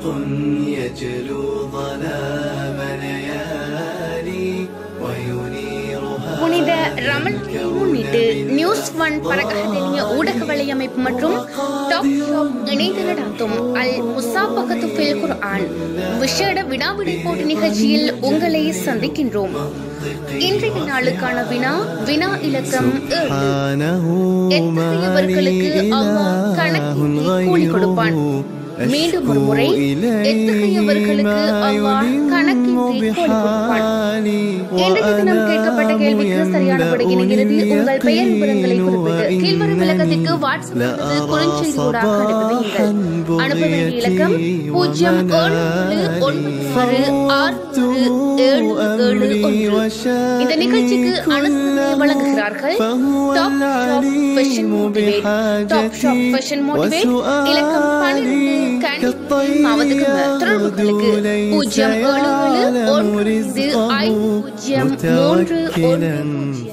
يجلو ظلام ليالي وينيرها புனித ரமலானை முன்னிட்டு நியூஸ் ஒன் பரகதனிய ஊடக வலையமைப்பு மற்றும் டாப் ஷாப் இணைந்து நடாத்தும் அல் முசாபகத்து ஃபில் குர்ஆன் விசேட வினாவிடை போட்டி நிகழ்ச்சியில் உங்களை சந்திக்கின்றோம் இன்றைய நாளுக்கான வினா வினா இலக்கம் ஏழு سبحانه ما எத்தகையவர்களுக்கு لي அல்லாஹ் إله கணக்கின்றி கூலி கொடுப்பான் غيره மீண்டும் ஒரு முறை أشكو எத்தகையவர்களுக்கு إليه ما அல்லாஹ் يلم கணக்கின்றி கூலி கொடுப்பான் بحالي இன்றைய தினம் கேட்கப்பட்ட கேள்விக்கு சரியான விடையினை எழுதி உங்கள் பெயர் விவரங்களை குறிப்பிட்டு கீழ்வரும் இலக்கத்திற்கு வாட்ஸ்அப் அல்லது குறுஞ்செய்தி ஊடாக அனுப்பி வையுங்கள் அனுப்ப வேண்டிய இலக்கம் பூஜ்ஜியம் ஏழு ஒன்பது ஆறு ஆறு ஏழு ஏழு ஒன்று இந்த நிகழ்ச்சிக்கு அனுசரணை வழங்குகிறார்கள் top shop fashion motivate top shop fashion motivate இலக்கம் பன்னிரண்டு கண்டி மாவட்டக்கு தொடர்புகளுக்கு பூஜ்ஜியம் ஏழு ஏழு ஒன்று ஐந்து பூஜ்ஜியம் மூன்று ஒன்று பூஜ்ஜியம்